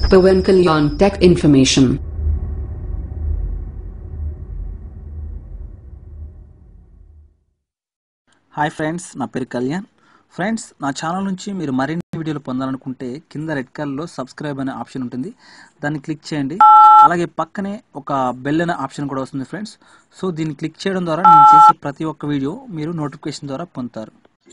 Pawan Kalyan Tech Information. Hi friends నా పేరు Kalyan friends నా ఛానల్ నుంచి మీరు మరిన్ని వీడియోలు పొందాలనుకుంటే కింద రెడ్ కలర్లో సబ్స్క్రైబ్ అనే ఆప్షన్ ఉంటుంది దాన్ని క్లిక్ చేయండి అలాగే పక్కనే ఒక బెల్ అనే ఆప్షన్ కూడా వస్తుంది ఫ్రెండ్స్ సో దీన్ని క్లిక్ చేయడం ద్వారా నేను చేసే ప్రతి ఒక్క వీడియో మీరు నోటిఫికేషన్ ద్వారా పొందుతారు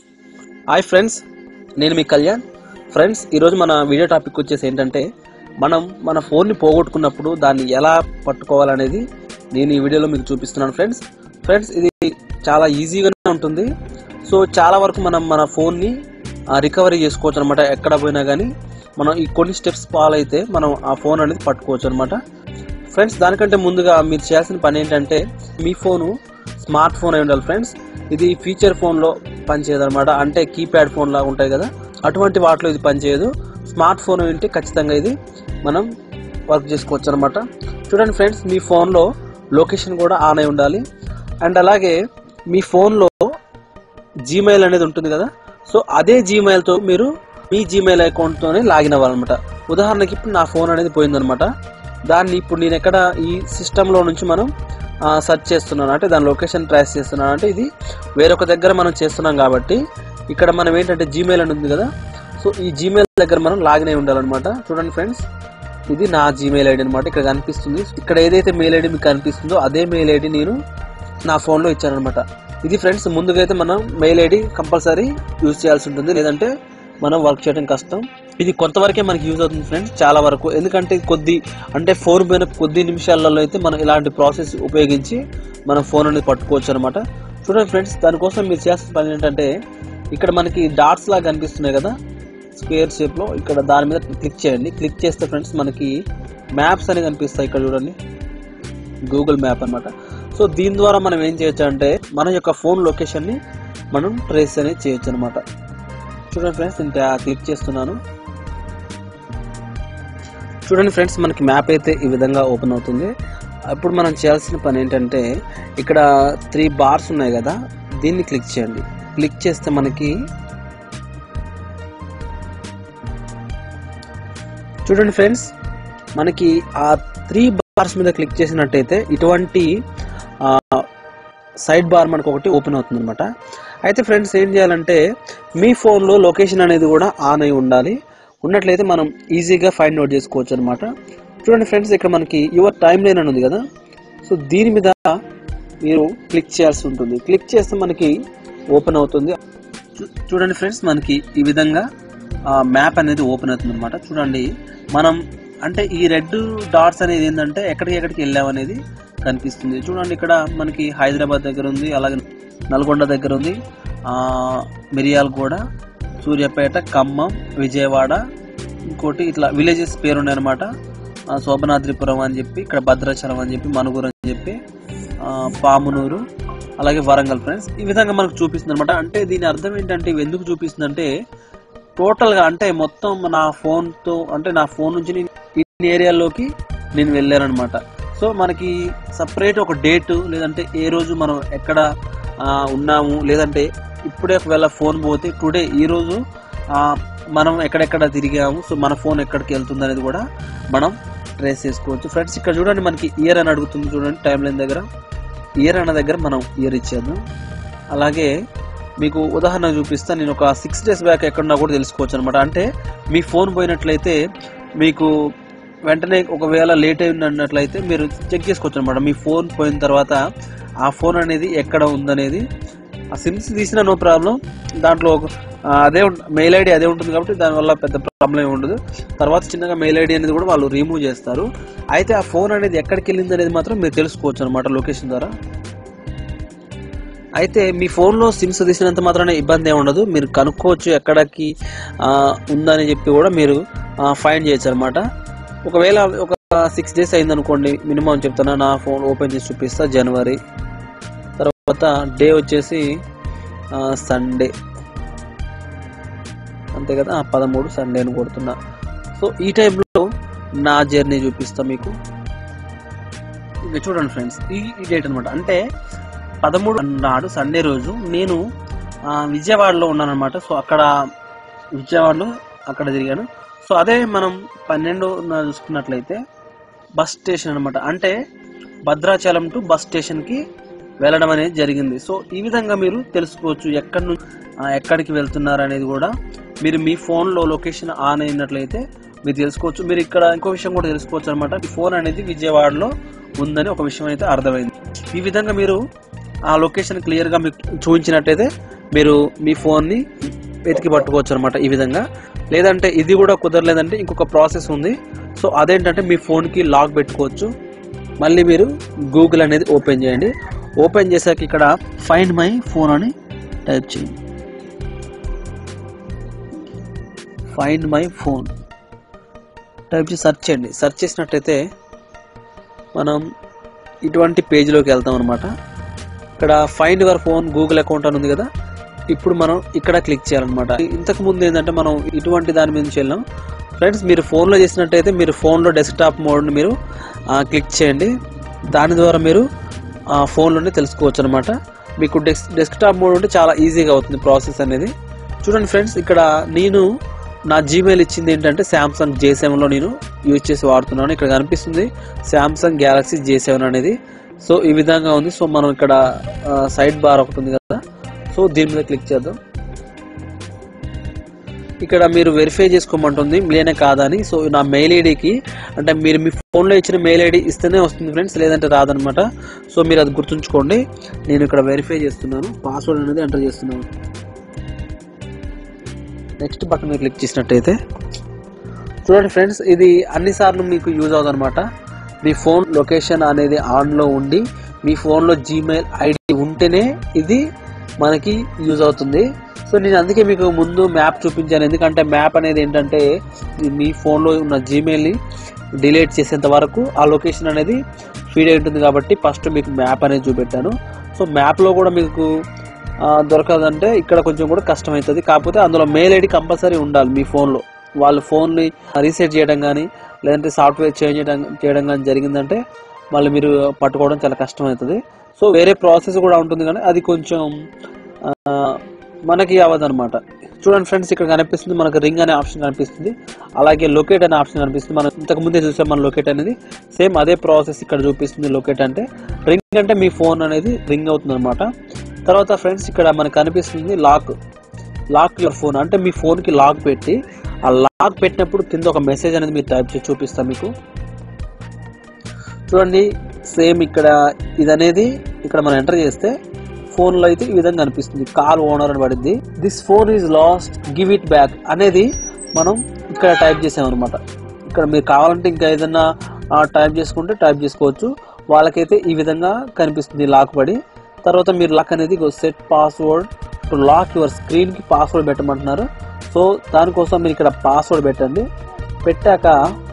హాయ్ ఫ్రెండ్స్ నేను మీ కళ్యాణ్ ఫ్రెండ్స్ ఈరోజు మన వీడియో టాపిక్ వచ్చేసి ఏంటంటే మనం మన ఫోన్ని పోగొట్టుకున్నప్పుడు దాన్ని ఎలా పట్టుకోవాలనేది నేను ఈ వీడియోలో మీకు చూపిస్తున్నాను ఫ్రెండ్స్ ఫ్రెండ్స్ ఇది చాలా ఈజీగానే ఉంటుంది సో చాలా వరకు మనం మన ఫోన్ని రికవరీ చేసుకోవచ్చు అనమాట ఎక్కడ పోయినా కానీ మనం ఈ కొన్ని స్టెప్స్ ఫాలో అయితే మనం ఆ ఫోన్ అనేది పట్టుకోవచ్చు అనమాట ఫ్రెండ్స్ దానికంటే ముందుగా మీరు చేయాల్సిన పని ఏంటంటే మీ ఫోను స్మార్ట్ ఫోన్ అయి ఉండాలి ఫ్రెండ్స్ ఇది ఫీచర్ ఫోన్లో పనిచేయదు అనమాట అంటే కీప్యాడ్ ఫోన్ లాగా ఉంటాయి కదా అటువంటి వాటిలో ఇది పనిచేయదు స్మార్ట్ ఫోన్ ఉంటే ఖచ్చితంగా ఇది మనం వర్క్ చేసుకోవచ్చు అనమాట చూడండి ఫ్రెండ్స్ మీ ఫోన్లో లొకేషన్ కూడా ఆన్ అయి ఉండాలి అండ్ అలాగే మీ ఫోన్లో జీమెయిల్ అనేది ఉంటుంది కదా సో అదే జీమెయిల్తో మీరు మీ జీమెయిల్ అకౌంట్తోనే లాగిన్ అవ్వాలన్నమాట ఉదాహరణకి ఇప్పుడు నా ఫోన్ అనేది పోయిందనమాట దాన్ని ఇప్పుడు నేను ఎక్కడ ఈ సిస్టంలో నుంచి మనం సెర్చ్ చేస్తున్నాను అంటే దాని లొకేషన్ ట్రేస్ చేస్తున్నాను అంటే ఇది వేరొక దగ్గర మనం చేస్తున్నాం కాబట్టి ఇక్కడ మనం ఏంటంటే జీమెయిల్ అని ఉంది కదా సో ఈ జీమెయిల్ దగ్గర మనం లాగిన్ అయి ఉండాలన్నమాట చూడండి ఫ్రెండ్స్ ఇది నా జీమెయిల్ ఐడి అనమాట ఇక్కడ కనిపిస్తుంది ఇక్కడ ఏదైతే మెయిల్ ఐడి మీకు కనిపిస్తుందో అదే మెయిల్ ఐడి నేను నా ఫోన్లో ఇచ్చానమాట ఇది ఫ్రెండ్స్ ముందుగా అయితే మనం మెయిల్ ఐడి కంపల్సరీ యూజ్ చేయాల్సి ఉంటుంది లేదంటే మనం వర్క్ చేయడం కష్టం ఇది కొంతవరకే మనకి యూజ్ అవుతుంది ఫ్రెండ్స్ చాలా వరకు ఎందుకంటే కొద్ది అంటే ఫోన్ పోయిన కొద్ది నిమిషాలలో అయితే మనం ఇలాంటి ప్రాసెస్ ఉపయోగించి మనం ఫోన్ అనేది పట్టుకోవచ్చు అనమాట చూడండి ఫ్రెండ్స్ దానికోసం మీరు చేయాల్సిన పని ఏంటంటే ఇక్కడ మనకి డాట్స్ లాగా కనిపిస్తున్నాయి కదా స్క్వేర్ షేప్ లో ఇక్కడ దాని మీద క్లిక్ చేయండి క్లిక్ చేస్తే ఫ్రెండ్స్ మనకి మ్యాప్స్ అనేది కనిపిస్తాయి ఇక్కడ చూడండి గూగుల్ మ్యాప్ అన్నమాట సో దీని ద్వారా మనం ఏం చేయొచ్చు అంటే మన యొక్క ఫోన్ లొకేషన్ ని మనం ట్రేస్ అనేది చేయొచ్చు అనమాట చూడండి ఫ్రెండ్స్ నేను క్లిక్ చేస్తున్నాను చూడండి ఫ్రెండ్స్ మనకి మ్యాప్ అయితే ఈ విధంగా ఓపెన్ అవుతుంది అప్పుడు మనం చేయాల్సిన పని ఏంటంటే ఇక్కడ త్రీ బార్స్ ఉన్నాయి కదా దీన్ని క్లిక్ చేయండి క్లిక్ చేస్తే మనకి చూడండి ఫ్రెండ్స్ మనకి ఆ త్రీ బార్స్ మీద క్లిక్ చేసినట్టయితే ఇటువంటి సైడ్ బార్ మనకు ఒకటి ఓపెన్ అవుతుంది అనమాట అయితే ఫ్రెండ్స్ ఏం చేయాలంటే మీ ఫోన్లో లొకేషన్ అనేది కూడా ఆన్ అయి ఉండాలి ఉన్నట్లయితే మనం ఈజీగా ఫైండ్ అవుట్ చేసుకోవచ్చు అనమాట చూడండి ఫ్రెండ్స్ ఇక్కడ మనకి యువర్ టైం లైన్ అని ఉంది కదా సో దీని మీద మీరు క్లిక్ చేయాల్సి ఉంటుంది క్లిక్ చేస్తే మనకి ఓపెన్ అవుతుంది చూ- చూడండి ఫ్రెండ్స్ మనకి ఈ విధంగా మ్యాప్ అనేది ఓపెన్ అవుతుంది అనమాట చూడండి మనం అంటే ఈ రెడ్ డాట్స్ అనేది ఏంటంటే ఎక్కడికి ఎక్కడికి వెళ్ళామనేది కనిపిస్తుంది చూడండి ఇక్కడ మనకి హైదరాబాద్ దగ్గర ఉంది అలాగే నల్గొండ దగ్గర ఉంది ఆ, మిరియాలగూడ సూర్యాపేట ఖమ్మం విజయవాడ ఇంకోటి ఇట్లా విలేజెస్ పేరు ఉన్నాయి అనమాట శోభనాద్రిపురం అని చెప్పి ఇక్కడ భద్రాచలం అని చెప్పి మనుగురు అని చెప్పి ఆ, పామునూరు అలాగే వరంగల్ ఫ్రెండ్స్ ఈ విధంగా మనకు చూపిస్తుంది అనమాట అంటే దీని అర్థం ఏంటంటే ఇవి ఎందుకు చూపిస్తుందంటే టోటల్ గా అంటే మొత్తం నా ఫోన్ తో అంటే నా ఫోన్ నుంచి నేను ఇన్ని ఏరియాల్లోకి నేను వెళ్ళాను అనమాట సో మనకి సపరేట్ ఒక డేట్ లేదంటే ఏ రోజు మనం ఎక్కడ ఆ, ఉన్నాము లేదంటే ఇప్పుడే ఒకవేళ ఫోన్ పోతే టుడే ఈ రోజు ఆ, మనం ఎక్కడెక్కడ తిరిగాము సో మన ఫోన్ ఎక్కడికి వెళ్తుంది అనేది కూడా మనం ట్రేస్ చేసుకోవచ్చు ఫ్రెండ్స్ ఇక్కడ చూడండి మనకి ఇయర్ అని అడుగుతుంది చూడండి టైం లైన్ దగ్గర ఇయర్ అన్న దగ్గర మనం ఇయర్ ఇచ్చేద్దాం అలాగే మీకు ఉదాహరణ చూపిస్తా నేను ఒక సిక్స్ డేస్ బ్యాక్ ఎక్కడున్నా కూడా తెలుసుకోవచ్చు అనమాట అంటే మీ ఫోన్ పోయినట్లయితే మీకు వెంటనే ఒకవేళ లేట్ అయినట్లయితే మీరు చెక్ చేసుకోవచ్చు అనమాట మీ ఫోన్ పోయిన తర్వాత ఆ ఫోన్ అనేది ఎక్కడ ఉందనేది ఆ సిమ్స్ తీసినా నో ప్రాబ్లం దాంట్లో ఒక- ఆ, అదే మెయిల్ ఐడి అదే ఉంటుంది కాబట్టి దానివల్ల పెద్ద ప్రాబ్లం ఏమి ఉండదు తర్వాత చిన్నగా మెయిల్ ఐడి అనేది కూడా వాళ్ళు రిమూవ్ చేస్తారు అయితే ఆ ఫోన్ అనేది ఎక్కడికి వెళ్ళింది అనేది మాత్రం మీరు తెలుసుకోవచ్చు అనమాట లొకేషన్ ద్వారా అయితే మీ ఫోన్లో సిమ్స్ తీసినంత మాత్రాన ఇబ్బంది ఏమి ఉండదు మీరు కనుక్కోవచ్చు ఎక్కడికి ఆ, ఉందని చెప్పి కూడా మీరు ఫైండ్ చేయొచ్చు అనమాట ఒకవేళ ఒక సిక్స్ డేస్ అయింది అనుకోండి మినిమం చెప్తాను నా ఫోన్ ఓపెన్ చేసి చూపిస్తా జనవరి తర్వాత డే వచ్చేసి సండే అంతే కదా ఆ, పదమూడు సండే అని కొడుతున్నా సో ఈ టైంలో నా జర్నీ చూపిస్తా మీకు ఇక చూడండి ఫ్రెండ్స్ ఈ ఈ డేట్ అనమాట అంటే పదమూడు నాడు సండే రోజు నేను ఆ, విజయవాడలో ఉన్నాను అనమాట సో అక్కడ విజయవాడలో అక్కడ తిరిగాను సో అదే మనం పన్నెండు చూసుకున్నట్లయితే బస్ స్టేషన్ అనమాట అంటే భద్రాచలం టు బస్ స్టేషన్కి వెళ్ళడం అనేది జరిగింది సో ఈ విధంగా మీరు తెలుసుకోవచ్చు ఎక్కడి నుంచి ఎక్కడికి వెళ్తున్నారు అనేది కూడా మీరు మీ ఫోన్లో లొకేషన్ ఆన్ అయినట్లయితే మీరు తెలుసుకోవచ్చు మీరు ఇక్కడ ఇంకో విషయం కూడా తెలుసుకోవచ్చు అనమాట ఈ ఫోన్ అనేది విజయవాడలో ఉందని ఒక విషయం అయితే అర్థమైంది ఈ విధంగా మీరు ఆ లొకేషన్ క్లియర్గా మీకు చూపించినట్టయితే మీరు మీ ఫోన్ని వెతికి పట్టుకోవచ్చు అనమాట ఈ విధంగా లేదంటే ఇది కూడా కుదరలేదంటే ఇంకొక ప్రాసెస్ ఉంది సో అదేంటంటే మీ ఫోన్కి లాక్ పెట్టుకోవచ్చు మళ్ళీ మీరు గూగుల్ అనేది ఓపెన్ చేయండి ఓపెన్ చేశాక ఇక్కడ ఫైండ్ మై ఫోన్ అని టైప్ చేయండి ఫైండ్ మై ఫోన్ టైప్ చేసి సెర్చ్ చేయండి సెర్చ్ చేసినట్టయితే మనం ఇటువంటి పేజీలోకి వెళ్తాం అనమాట ఇక్కడ find your phone Google account అని ఉంది కదా ఇప్పుడు మనం ఇక్కడ క్లిక్ చేయాలన్నమాట ఇంతకు ముందు ఏంటంటే మనం ఇటువంటి దాని మీద నుంచి వెళ్ళాం ఫ్రెండ్స్ మీరు ఫోన్లో చేసినట్టయితే మీరు ఫోన్లో డెస్క్టాప్ మోడ్ని మీరు ఆ, క్లిక్ చేయండి దాని ద్వారా మీరు ఆ, ఫోన్లోనే తెలుసుకోవచ్చు అనమాట మీకు డెస్ డెస్క్టాప్ మోడ్ ఉంటే చాలా ఈజీగా అవుతుంది ప్రాసెస్ అనేది చూడండి ఫ్రెండ్స్ ఇక్కడ నేను నా జీమెయిల్ ఇచ్చింది ఏంటంటే శాంసంగ్ జే సెవెన్లో నేను యూజ్ చేసి వాడుతున్నాను ఇక్కడ కనిపిస్తుంది శాంసంగ్ గ్యాలక్సీ జే సెవెన్ అనేది సో ఈ విధంగా ఉంది సో మనం ఇక్కడ సైడ్ బార్ ఒకటి ఉంది కదా సో దీని మీద క్లిక్ చేద్దాం ఇక్కడ మీరు వెరిఫై చేసుకోమంటుంది లేనే కాదని సో నా మెయిల్ ఐడికి అంటే మీరు మీ ఫోన్లో ఇచ్చిన మెయిల్ ఐడి ఇస్తేనే వస్తుంది ఫ్రెండ్స్ లేదంటే రాదనమాట సో మీరు అది గుర్తుంచుకోండి నేను ఇక్కడ వెరిఫై చేస్తున్నాను పాస్వర్డ్ అనేది ఎంటర్ చేస్తున్నాను నెక్స్ట్ బటన్ మీద క్లిక్ చేసినట్టయితే చూడండి ఫ్రెండ్స్ ఇది అన్నిసార్లు మీకు యూజ్ అవుతుంది అనమాట మీ ఫోన్ లొకేషన్ అనేది ఆన్లో ఉండి మీ ఫోన్లో జీమెయిల్ ఐడి ఉంటేనే ఇది మనకి యూజ్ అవుతుంది సో నేను అందుకే మీకు ముందు మ్యాప్ చూపించాను ఎందుకంటే మ్యాప్ అనేది ఏంటంటే ఇది మీ ఫోన్లో ఉన్న జీమెయిల్ని డిలీట్ చేసేంత వరకు ఆ లొకేషన్ అనేది ఫీడ్ అయి ఉంటుంది కాబట్టి ఫస్ట్ మీకు మ్యాప్ అనేది చూపెట్టాను సో మ్యాప్లో కూడా మీకు ఆ, దొరకదంటే ఇక్కడ కొంచెం కూడా కష్టం అవుతుంది కాకపోతే అందులో మెయిల్ ఐడి కంపల్సరీ ఉండాలి మీ ఫోన్లో వాళ్ళ ఫోన్ని రీసెట్ చేయడం కానీ లేదంటే సాఫ్ట్వేర్ చేంజ్ చేయడం చేయడం కానీ జరిగిందంటే మళ్ళీ మీరు పట్టుకోవడం చాలా కష్టం అవుతుంది సో వేరే ప్రాసెస్ కూడా ఉంటుంది కానీ అది కొంచెం ఆ, మనకి అవ్వదన్నమాట చూడండి ఫ్రెండ్స్ ఇక్కడ కనిపిస్తుంది మనకు రింగ్ అనే ఆప్షన్ కనిపిస్తుంది అలాగే లొకేట్ అనే ఆప్షన్ కనిపిస్తుంది మనం ఇంతకు ముందే చూసాం మన లొకేట్ అనేది సేమ్ అదే ప్రాసెస్ ఇక్కడ చూపిస్తుంది లొకేట్ అంటే రింగ్ అంటే మీ ఫోన్ అనేది రింగ్ అవుతుంది అనమాట తర్వాత ఫ్రెండ్స్ ఇక్కడ మనకు కనిపిస్తుంది లాక్ లాక్ యువర్ ఫోన్ అంటే మీ ఫోన్కి లాక్ పెట్టి ఆ లాక్ పెట్టినప్పుడు కింద ఒక మెసేజ్ అనేది మీరు టైప్ చేసి చూపిస్తాను మీకు చూడండి సేమ్ ఇక్కడ ఇది అనేది ఇక్కడ మనం ఎంటర్ చేస్తే ఫోన్లో అయితే ఈ విధంగా కనిపిస్తుంది కాల్ ఓనర్ అని పడింది this phone is lost give it back అనేది మనం ఇక్కడ టైప్ చేసామన్నమాట ఇక్కడ మీరు కావాలంటే ఇంకా ఏదైనా టైప్ చేసుకుంటే టైప్ చేసుకోవచ్చు వాళ్ళకైతే ఈ విధంగా కనిపిస్తుంది లాక్ పడి తర్వాత మీరు లాక్ అనేది set password to lock your స్క్రీన్కి పాస్వర్డ్ పెట్టమంటున్నారు సో దానికోసం మీరు ఇక్కడ పాస్వర్డ్ పెట్టండి పెట్టాక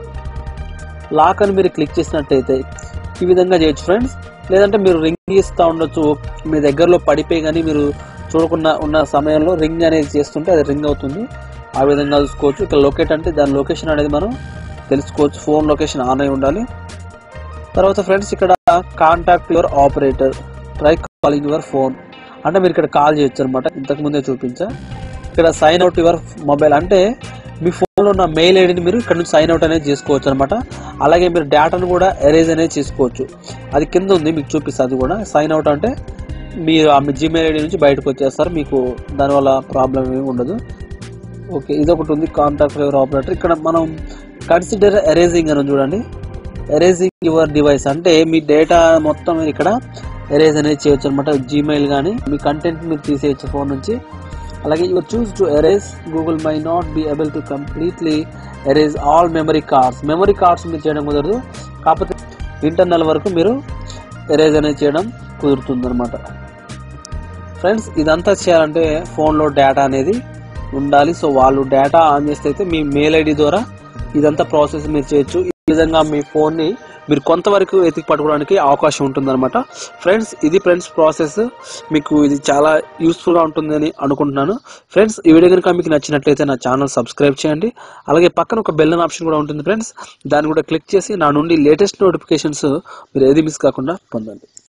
లాక్ అని మీరు క్లిక్ చేసినట్టయితే ఈ విధంగా చేయొచ్చు ఫ్రెండ్స్ లేదంటే మీరు రింగ్ ఇస్తూ ఉండొచ్చు మీ దగ్గరలో పడిపోయి కానీ మీరు చూడకుండా ఉన్న సమయంలో రింగ్ అనేది చేస్తుంటే అది రింగ్ అవుతుంది ఆ విధంగా చూసుకోవచ్చు ఇక్కడ లొకేట్ అంటే దాని లొకేషన్ అనేది మనం తెలుసుకోవచ్చు ఫోన్ లొకేషన్ ఆన్ అయి ఉండాలి తర్వాత ఫ్రెండ్స్ ఇక్కడ contact your operator try calling your phone అంటే మీరు ఇక్కడ కాల్ చేయొచ్చు అనమాట ఇంతకు ముందే చూపించా ఇక్కడ సైన్ అవుట్ యువర్ మొబైల్ అంటే మీ ఫోన్లో ఉన్న మెయిల్ ఐడిని మీరు ఇక్కడ నుంచి సైన్ అవుట్ అనేది చేసుకోవచ్చు అనమాట అలాగే మీరు డేటాను కూడా ఎరేజ్ అనేది చేసుకోవచ్చు అది కింద ఉంది మీకు చూపిస్తుంది అది కూడా సైన్ అవుట్ అంటే మీరు ఆ మీ జీమెయిల్ ఐడి నుంచి బయటకు వచ్చేస్తారు మీకు దానివల్ల ప్రాబ్లం ఏమి ఉండదు ఓకే ఇది ఒకటి ఉంది కాంటాక్ట్ యువర్ ఆపరేటర్ ఇక్కడ మనం కన్సిడర్ ఎరేజింగ్ అని ఉంది చూడండి ఎరేజింగ్ యువర్ డివైస్ అంటే మీ డేటా మొత్తం మీరు ఇక్కడ ఎరేజ్ అనేది చేయొచ్చు అనమాట జీమెయిల్ కానీ మీ కంటెంట్ మీరు తీసేయచ్చు ఫోన్ నుంచి అలాగే your choose to erase Google may not be able to completely erase all memory cards memory cards మీరు చేయడం కుదరదు కాకపోతే ఇంటర్నల్ వరకు మీరు ఎరేజ్ అనేది చేయడం కుదురుతుంది అనమాట ఫ్రెండ్స్ ఇదంతా చేయాలంటే ఫోన్లో డేటా అనేది ఉండాలి సో వాళ్ళు డేటా ఆన్ చేస్తే అయితే మీ మెయిల్ ఐడి ద్వారా ఇదంతా ప్రాసెస్ మీరు చేయొచ్చు ఈ విధంగా మీ ఫోన్ని మీరు కొంతవరకు ఎతికి పట్టుకోవడానికి అవకాశం ఉంటుందన్నమాట ఫ్రెండ్స్ ఇది ఫ్రెండ్స్ ప్రాసెస్ మీకు ఇది చాలా యూస్ఫుల్గా ఉంటుందని అనుకుంటున్నాను ఫ్రెండ్స్ ఈ వీడియో కనుక మీకు నచ్చినట్లయితే నా ఛానల్ సబ్స్క్రైబ్ చేయండి అలాగే పక్కన ఒక బెల్ అనే ఆప్షన్ కూడా ఉంటుంది ఫ్రెండ్స్ దాన్ని కూడా క్లిక్ చేసి నా నుండి లేటెస్ట్ నోటిఫికేషన్స్ మీరు ఏది మిస్ కాకుండా పొందండి